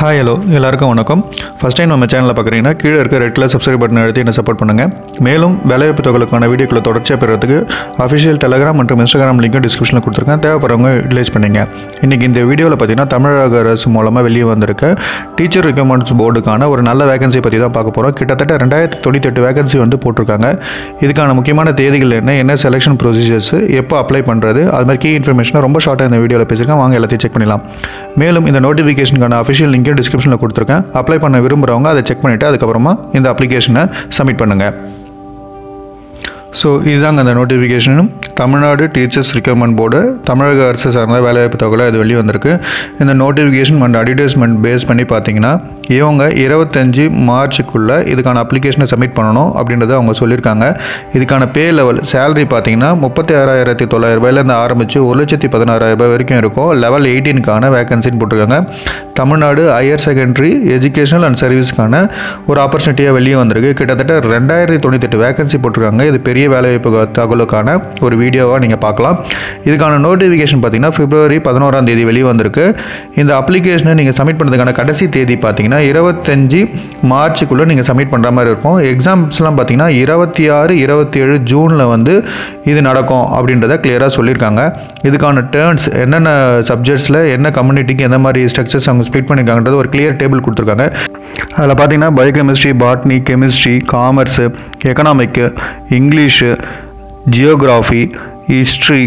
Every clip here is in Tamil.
ஹாய் ஹலோ எல்லாருக்கும் வணக்கம் ஃபஸ்ட் டைம் நம்ம சேனலில் பார்க்குறீங்கன்னா கீழே இருக்க ரெட் கலர் சப்ஸ்கிரைப் பட்டன் அழுத்தி என்ன சப்போர்ட் பண்ணுங்கள் மேலும் வேலைவாய்ப்பு தொகைகளுக்கான வீடியோக்களை தொடர்ச்சியாக பெறுறதுக்கு அஃபிஷியல் டெலகிராம் மற்றும் இன்ஸ்டாகிராம் லிங்க்கும் டிஸ்கிரிப்ஷனில் கொடுத்துருக்கேன் தேவைப்படுறவங்க யூட்டிலைஸ் பண்ணிங்க இன்றைக்கி இந்த வீடியோவில் பார்த்தீங்கன்னா தமிழக அரசு மூலமாக வெளியே வந்திருக்க டீச்சர் ரெக்யர்மெண்ட்ஸ் போர்டுக்கான ஒரு நல்ல வேகன்சி பற்றி தான் பார்க்க போகிறோம் கிட்டத்தட்ட ரெண்டாயிரத்தி தொண்ணூத்தெட்டு வேகன்சி வந்து போட்டிருக்காங்க இதுக்கான முக்கியமான தேதிகள் என்ன என்ன செலெக்ஷன் ப்ரொசீஜர்ஸ் எப்போ அப்ளை பண்ணுறது அது மாதிரி கீ இன்ஃபர்மேஷனை ரொம்ப ஷார்ட்டாக இந்த வீடியோவில் பேசியிருக்கேன் வாங்க எல்லாத்தையும் செக் பண்ணிடலாம் மேலும் இந்த நோட்டிஃபிகேஷனுக்கான அஃபிஷியல் லிங்க்கை டிஸ்கிரிப்ஷனில் கொடுத்துருக்கேன் அப்ளை பண்ண விரும்புகிறவங்க அதை செக் பண்ணிவிட்டு அதுக்கப்புறமா இந்த அப்ளிகேஷனை சப்மிட் பண்ணுங்கள் ஸோ இதுதாங்க அந்த நோட்டிஃபிகேஷனும் தமிழ்நாடு டீச்சர்ஸ் ரெக்யர்மெண்ட் போர்டு தமிழக அரசு சார்ந்த வேலைவாய்ப்பு தொகை இது வெளியே வந்திருக்கு இந்த நோட்டிஃபிகேஷன் அண்ட் அட்வர்டைஸ்மெண்ட் பேஸ் பண்ணி பார்த்தீங்கன்னா இவங்க இருபத்தஞ்சி மார்ச்சுக்குள்ளே இதுக்கான அப்ளிகேஷனை சப்மிட் பண்ணணும் அப்படின்றத அவங்க சொல்லியிருக்காங்க இதுக்கான பே லெவல் சேலரி பார்த்தீங்கன்னா முப்பத்தி ஆறாயிரத்தி தொள்ளாயிரம் ரூபாயிலேருந்து ஆரம்பித்து ஒரு லட்சத்தி பதினாறாயிரம் ரூபாய் வரைக்கும் இருக்கும் லெவல் எயிட்டீனுக்கான வேகன்சின்னு போட்டிருக்காங்க Tamil Nadu higher secondary educational and சர்வீஸ்க்கான ஒரு ஆப்பர்ச்சுனிட்டியாக வெளியே வந்திருக்கு கிட்டத்தட்ட ரெண்டாயிரத்தி தொண்ணூத்தெட்டு வேகன்சி போட்டிருக்காங்க இது பெரிய வேலைவாய்ப்பு தகவலுக்கான ஒரு வீடியோவாக நீங்கள் பார்க்கலாம் இதுக்கான நோட்டிஃபிகேஷன் பார்த்தீங்கன்னா பிப்ரவரி பதினோராம் தேதி வெளியே வந்திருக்கு இந்த அப்ளிகேஷனை நீங்கள் சப்மிட் பண்ணுறதுக்கான கடைசி தேதி பார்த்தீங்கன்னா இருபத்தஞ்சி மார்ச்சுக்குள்ளே நீங்கள் சப்மிட் பண்ணுற மாதிரி இருக்கும் எக்ஸாம்ஸ்லாம் பார்த்தீங்கன்னா இருபத்தி ஆறு இருபத்தி ஏழு ஜூனில் வந்து இது நடக்கும் அப்படின்றத கிளியராக சொல்லியிருக்காங்க இதுக்கான டேர்ன்ஸ் என்னென்ன சப்ஜெக்ட்ஸில் என்ன கம்யூனிட்டிக்கு எந்த மாதிரி ஸ்ட்ரக்சர்ஸ் அவங்க ஸ்ப்ளிட் பண்ணியிருக்காங்கன்றது ஒரு கிளியர் டேபிள் கொடுத்துருக்காங்க அதில் பார்த்தீங்கன்னா biochemistry botany chemistry commerce economic English geography history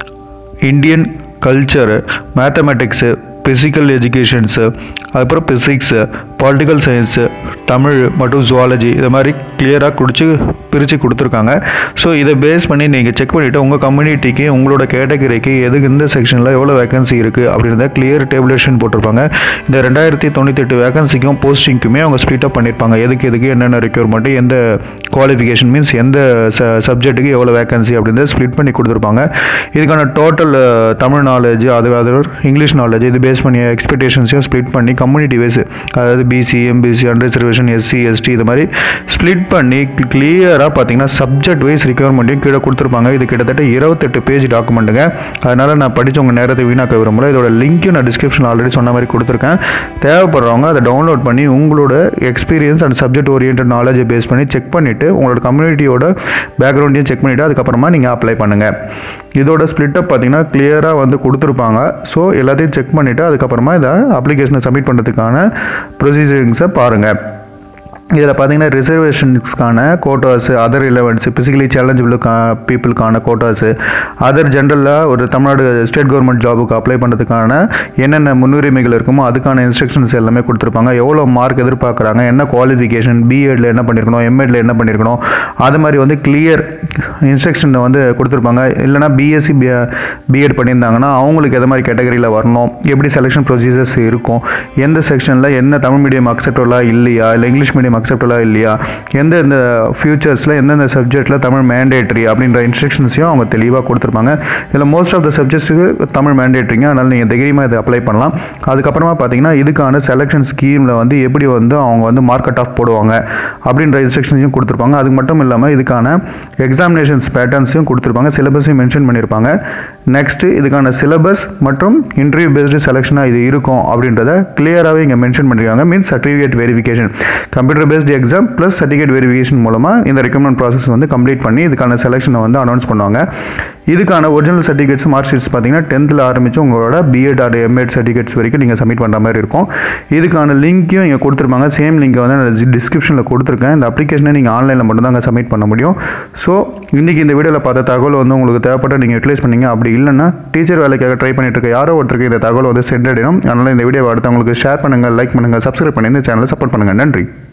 Indian culture mathematics physical educations அதுக்கப்புறம் ஃபிசிக்ஸு பொலிட்டிக்கல் சயின்ஸு தமிழ் மற்றும் ஜுவாலஜி இது மாதிரி கிளியராக குடிச்சு பிரித்து கொடுத்துருக்காங்க ஸோ இதை பேஸ் பண்ணி நீங்கள் செக் பண்ணிவிட்டு உங்கள் கம்யூனிட்டிக்கு உங்களோட கேட்டகரிக்கு எதுக்கு இந்த செக்ஷனில் எவ்வளோ வேகன்சி இருக்குது அப்படின்றத கிளியர் டேபிளேஷன் போட்டிருப்பாங்க இந்த ரெண்டாயிரத்தி தொண்ணூத்தெட்டு வேகன்சிக்கும் போஸ்டிங்க்குமே அவங்க ஸ்ப்ளிட் அப் பண்ணியிருப்பாங்க எதுக்கு எதுக்கு என்னென்ன ரெக்யூர்மெண்ட்டு எந்த குவாலிஃபிகேஷன் மீன்ஸ் எந்த ச சப்ஜெக்ட்டுக்கு எவ்வளோ வேகன்சி அப்படின்றத ஸ்ப்ளிட் பண்ணி கொடுத்துருப்பாங்க இதுக்கான டோட்டல் தமிழ் நாலேஜ் அது அது இங்கிலீஷ் நாலேஜ் இது பேஸ் பண்ணி எக்ஸ்பெக்டேஷன்ஸையும் ஸ்ப்ளிட் பண்ணி கம்யூனிட்டி வைஸ் அதாவது BC MBC unreservation SC ST இது மாதிரி ஸ்ப்ளிட் பண்ணி கிளியராக பார்த்தீங்கன்னா சப்ஜெக்ட் வைஸ் ரிக்யர்மெண்ட்டையும் கீழே கொடுத்துருப்பாங்க இது கிட்டத்தட்ட இருபத்தெட்டு பேஜ் டாக்குமெண்ட்டுங்க அதனால் நான் படித்து உங்கள் நேரத்தை வீணாக்க விரும்பல இதோட லிங்க்கும் நான் டிஸ்கிரிப்ஷன் ஆல்ரெடி சொன்ன மாதிரி கொடுத்துருக்கேன் தேவைப்படுறவங்க அதை டவுன்லோட் பண்ணி உங்களோட எக்ஸ்பீரியன்ஸ் அண்ட் சப்ஜெக்ட் ஓரியன்ட் நாலேஜை பேஸ் பண்ணி செக் பண்ணிவிட்டு உங்களோட கம்யூனிட்டியோட பேக்ரவுண்டையும் செக் பண்ணிவிட்டு அதுக்கப்புறமா நீங்கள் அப்ளை பண்ணுங்கள் இதோட ஸ்ப்ளிட்டப் பார்த்தீங்கன்னா கிளியராக வந்து கொடுத்துருப்பாங்க ஸோ எல்லாத்தையும் செக் பண்ணிவிட்டு அதுக்கப்புறமா இதை அப்ளிகேஷனை சப்மிட் பண்ணுறதுக்கான ப்ரொசீஜரிங்ஸை பாருங்கள் இதில் பார்த்தீங்கன்னா ரிசர்வேஷன்ஸ்க்கான கோட்டாஸு அதர் இலவன்ஸ் ஃபிசிக்கலி சேலஞ்சபிளுக்கா பீப்புளுக்கான கோட்டாஸு அதர் ஜென்ரலாக ஒரு தமிழ்நாடு ஸ்டேட் கவர்மெண்ட் ஜாபுக்கு அப்ளை பண்ணுறதுக்கான என்னென்ன முன்னுரிமைகள் இருக்குமோ அதுக்கான இன்ஸ்ட்ரக்ஷன்ஸ் எல்லாமே கொடுத்துருப்பாங்க எவ்வளோ மார்க் எதிர்பார்க்குறாங்க என்ன குவாலிஃபிகேஷன் பிஎட்ல என்ன பண்ணியிருக்கணும் எம்எட்ல என்ன பண்ணியிருக்கணும் அது மாதிரி வந்து கிளியர் இன்ஸ்ட்ரக்ஷன் வந்து கொடுத்துருப்பாங்க இல்லைனா பிஎஸ்சி பிஎட் பண்ணியிருந்தாங்கன்னா அவங்களுக்கு எந்த மாதிரி கேட்டகரியில் வரணும் எப்படி செலெக்ஷன் ப்ரொசீஜர்ஸ் இருக்கும் எந்த செக்ஷனில் என்ன தமிழ் மீடியம் அக்செப்டபுளாக இல்லையா இல்லை இங்கிலீஷ் மீடியம் அக்செப்டபுளாக இல்லையா எந்த இந்த ஃபியூச்சர்ஸில் எந்தெந்த சப்ஜெக்ட்டில் தமிழ் மேண்டேட்ரி அப்படின்ற இன்ஸ்ட்ரக்ஷன்ஸையும் அவங்க தெளிவாக கொடுத்துருப்பாங்க இதில் மோஸ்ட் ஆஃப் த சப்ஜெக்ட்ஸுக்கு தமிழ் மேண்டேட்ரிங்க அதனால் நீங்கள் தைரியமாக இதை அப்ளை பண்ணலாம் அதுக்கப்புறமா பார்த்தீங்கன்னா இதுக்கான செலெக்ஷன் ஸ்கீமில் வந்து எப்படி வந்து அவங்க வந்து மார்க்கெட் ஆஃப் போடுவாங்க அப்படின்ற இன்ஸ்ட்ரக்ஷன்ஸையும் கொடுத்துருப்பாங்க அது மட்டும் இல்லாமல் இதுக்கான எக்ஸாமினேஷன்ஸ் பேட்டர்ன்ஸையும் கொடுத்துருப்பாங்க சிலபஸையும் மென்ஷன் பண்ணியிருப்பாங்க நெக்ஸ்ட்டு இதுக்கான சிலபஸ் மற்றும் இன்டர்வியூ பேஸ்டு செலெக்ஷனாக இது இருக்கும் அப்படின்றத கிளியராகவே இங்கே மென்ஷன் பண்ணியிருக்காங்க means certificate verification computer based exam plus certificate verification மூலமாக இந்த ரெக்கமெண்ட் ப்ராசஸ் வந்து கம்ப்ளீட் பண்ணி இதுக்கான செலெக்ஷனை வந்து அனௌன்ஸ் பண்ணுவாங்க இதுக்கான ஒரிஜினல் சர்டிஃபிகேட்ஸ் மார்க் ஷீட்ஸ் பார்த்தீங்கன்னா டென்த்தில் ஆரம்பித்து உங்களோட பிஎட் ஆர் எம்எட் சர்டிஃபிகேட்ஸ் வரைக்கும் நீங்கள் சப்மிட் பண்ணுற மாதிரி இருக்கும் இதுக்கான லிங்க்கையும் இங்கே கொடுத்துருப்பாங்க சேம் லிங்கை வந்து நான் டிஸ்கிரிப்ஷனில் கொடுத்துருக்கேன் இந்த அப்ளிகேஷனை நீங்கள் ஆன்லைனில் மட்டும் தான் சப்மிட் பண்ண முடியும் ஸோ இன்றைக்கி இந்த வீடியோவில் பார்த்த தகவல் வந்து உங்களுக்கு தேவைப்பட்ட நீங்கள் யூட்டிலைஸ் பண்ணீங்க அப்படி இல்லைன்னா டீச்சர் வேலைக்காக ட்ரை பண்ணிட்டு இருக்க யாரோ ஒருத்தருக்கு இந்த தகவல் வந்து சென்றடையும் அதனால் இந்த வீடியோவை அடுத்து உங்களுக்கு ஷேர் பண்ணுங்கள் லைக் பண்ணுங்கள் சப்ஸ்கிரைப் பண்ணி இந்த சேனலை சப்போர்ட் பண்ணுங்கள் நன்றி